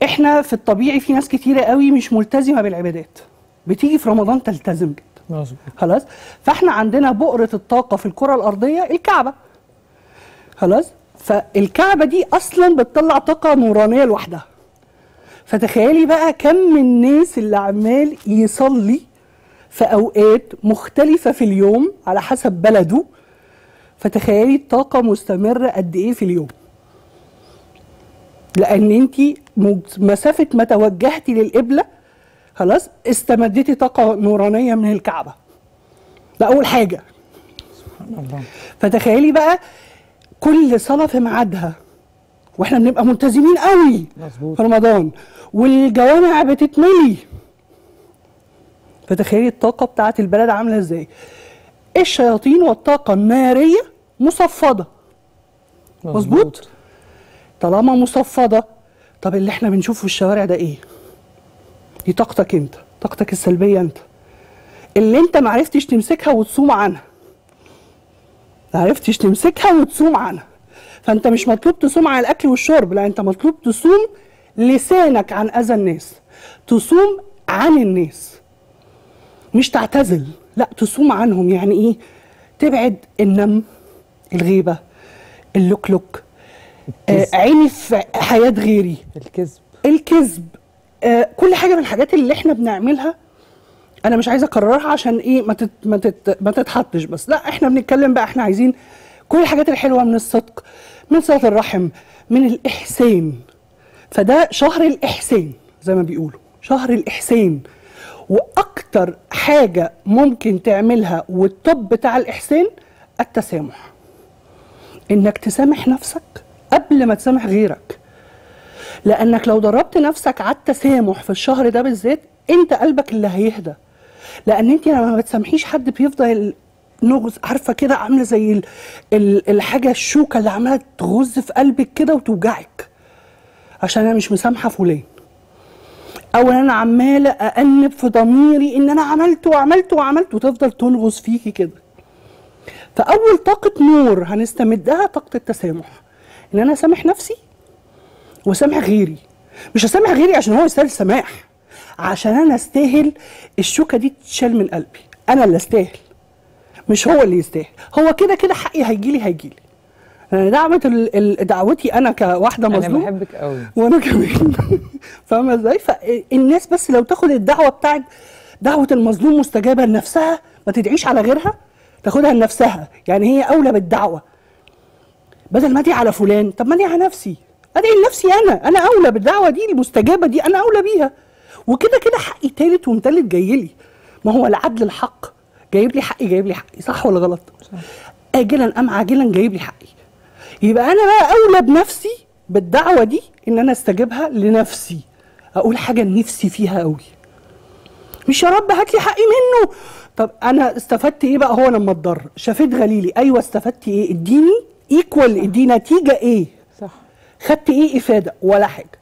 احنا في الطبيعي في ناس كتيره قوي مش ملتزمه بالعبادات بتيجي في رمضان تلتزم جدا مظبوط خلاص فاحنا عندنا بؤره الطاقه في الكره الارضيه الكعبه خلاص فالكعبه دي اصلا بتطلع طاقه نورانيه لوحدها فتخيلي بقى كم من الناس اللي عمال يصلي في اوقات مختلفه في اليوم على حسب بلده فتخيلي الطاقه مستمره قد ايه في اليوم لان انت مسافه ما توجهتي للقبله خلاص استمدتي طاقه نورانيه من الكعبه ده اول حاجه سبحان الله فتخيلي بقى كل صلاه في ميعادها واحنا بنبقى ملتزمين قوي مظبوط في رمضان والجوامع بتتملي فتخيلي الطاقه بتاعت البلد عامله ازاي الشياطين والطاقه الناريه مصفده مظبوط. طالما مصفده طب اللي احنا بنشوفه في الشوارع ده ايه دي طاقتك انت طاقتك السلبيه انت اللي انت معرفتش تمسكها وتصوم عنها معرفتش تمسكها وتصوم عنها فانت مش مطلوب تصوم عن الاكل والشرب لا انت مطلوب تصوم لسانك عن اذى الناس تصوم عن الناس مش تعتزل لا تصوم عنهم يعني ايه تبعد النم الغيبه اللوكلوك آه الكذب. عيني في حياه غيري الكذب الكذب آه كل حاجه من الحاجات اللي احنا بنعملها انا مش عايزه اكررها عشان ايه ما تت ما تت ما تتحطش بس لا احنا بنتكلم بقى احنا عايزين كل الحاجات الحلوه من الصدق من صله الرحم من الاحسان فده شهر الاحسان زي ما بيقولوا شهر الاحسان واكتر حاجه ممكن تعملها والطب بتاع الاحسان التسامح انك تسامح نفسك قبل ما تسامح غيرك لانك لو دربت نفسك على التسامح في الشهر ده بالذات انت قلبك اللي هيهدى لان انت لما ما بتسامحيش حد بيفضل نغز عارفه كده عامله زي ال- ال- الحاجه الشوكه اللي عماله تغز في قلبك كده وتوجعك عشان انا مش مسامحه فلان او انا عماله اانب في ضميري ان انا عملت وعملت وعملت وتفضل تنغز فيكي كده فاول طاقه نور هنستمدها طاقه التسامح ان انا اسامح نفسي واسامح غيري مش اسامح غيري عشان هو يستاهل سماح عشان انا استاهل الشوكه دي تتشال من قلبي انا اللي استاهل مش هو اللي يستاهل هو كده كده حقي هيجيلي هيجيلي انا دعوه ال- ال- دعوتي انا كواحده انا مظلومه بحبك قوي وانا كمان فاهمه ازاي فالناس بس لو تاخد الدعوه بتاعت دعوه المظلوم مستجابه لنفسها ما تدعيش على غيرها تاخدها لنفسها يعني هي اولى بالدعوه بدل ما ادعي على فلان طب ما ادعي على نفسي ادعي لنفسي انا انا اولى بالدعوه دي المستجابه دي انا اولى بيها وكده كده حقي تالت ومتلت جاي لي ما هو العدل الحق جايب لي حقي جايب لي حقي صح ولا غلط اجلا ام عاجلا جايب لي حقي يبقى انا بقى اولى بنفسي بالدعوه دي ان انا استجيبها لنفسي اقول حاجه نفسي فيها قوي مش يا رب هات لي حقي منه طب انا استفدت ايه بقى هو لما اتضر شفيت غليلي ايوه استفدت ايه اديني ايكوال ادي نتيجه ايه صح خدت ايه افاده ولا حاجه